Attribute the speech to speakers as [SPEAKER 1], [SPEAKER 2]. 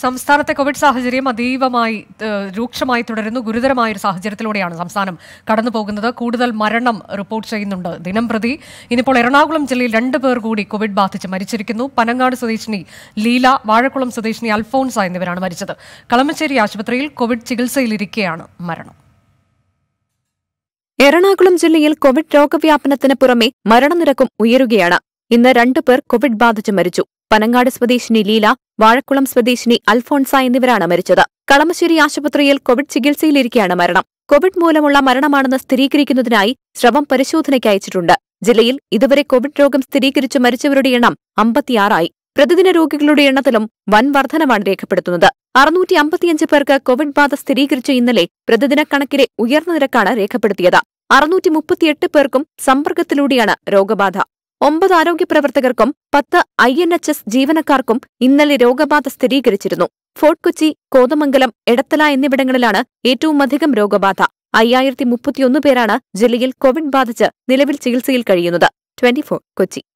[SPEAKER 1] സംസ്ഥാനത്തെ കോവിഡ് സാഹചര്യം അതീവമായി ഏഹ്, രൂക്ഷമായി തുടരുന്നു ഗുരുതരമായ ഒരു സാഹചര്യത്തിലൂടെയാണ് സംസ്ഥാനം കടന്നു പോകുന്നത് കൂടുതൽ മരണം റിപ്പോർട്ട് ചെയ്യുന്നുണ്ട് ദിനം പ്രതി ഇനിയിപ്പോൾ എറണാകുളം ജില്ലയിൽ രണ്ട് പേർ കൂടി കോവിഡ് ബാധിച്ച് മരിച്ചിരിക്കുന്നു പനങ്ങാട് സ്വദേശിനി ലീല വാഴക്കുളം സ്വദേശിനി അൽഫോൺസ എന്നിവരാണ് മരിച്ചത് കളമശ്ശേരി ആശുപത്രിയിൽ കോവിഡ് ചികിത്സയിലിരിക്കെയാണ് മരണം
[SPEAKER 2] എറണാകുളം ജില്ലയിൽ കോവിഡ് രോഗവ്യാപനത്തിന് പുറമെ മരണനിരക്കും ഉയരുകയാണ് ഇന്ന് രണ്ടുപേർ കോവിഡ് ബാധിച്ച് മരിച്ചു പനങ്ങാട് സ്വദേശിനി ലീല വാഴക്കുളം സ്വദേശിനി അൽഫോൺസ എന്നിവരാണ് മരിച്ചത് കളമശ്ശേരി ആശുപത്രിയിൽ കോവിഡ് ചികിത്സയിലിരിക്കെയാണ് മരണം കോവിഡ് മൂലമുള്ള മരണമാണെന്ന് സ്ഥിരീകരിക്കുന്നതിനായി സ്രവം പരിശോധനയ്ക്ക് അയച്ചിട്ടുണ്ട് ജില്ലയിൽ ഇതുവരെ കോവിഡ് രോഗം സ്ഥിരീകരിച്ച് മരിച്ചവരുടെ എണ്ണം അമ്പത്തിയാറായി പ്രതിദിന രോഗികളുടെ എണ്ണത്തിലും വൻ വർധനവാണ് രേഖപ്പെടുത്തുന്നത് അറുന്നൂറ്റി അമ്പത്തിയഞ്ച് പേർക്ക് കോവിഡ് ബാധ സ്ഥിരീകരിച്ച ഇന്നലെ പ്രതിദിന കണക്കിലെ ഉയർന്ന നിരക്കാണ് രേഖപ്പെടുത്തിയത് അറുന്നൂറ്റി മുപ്പത്തിയെട്ട് പേർക്കും സമ്പർക്കത്തിലൂടെയാണ് രോഗബാധ ഒമ്പത് ആരോഗ്യ പ്രവർത്തകർക്കും പത്ത് ഐ എൻ എച്ച് എസ് ജീവനക്കാർക്കും ഇന്നലെ രോഗബാധ സ്ഥിരീകരിച്ചിരുന്നു ഫോർട്ട് കൊച്ചി കോതമംഗലം എടത്തല എന്നിവിടങ്ങളിലാണ് ഏറ്റവുമധികം രോഗബാധ അയ്യായിരത്തി മുപ്പത്തിയൊന്ന് പേരാണ് ജില്ലയിൽ കോവിഡ് ബാധിച്ച് നിലവിൽ ചികിത്സയിൽ കഴിയുന്നത് ട്വന്റി കൊച്ചി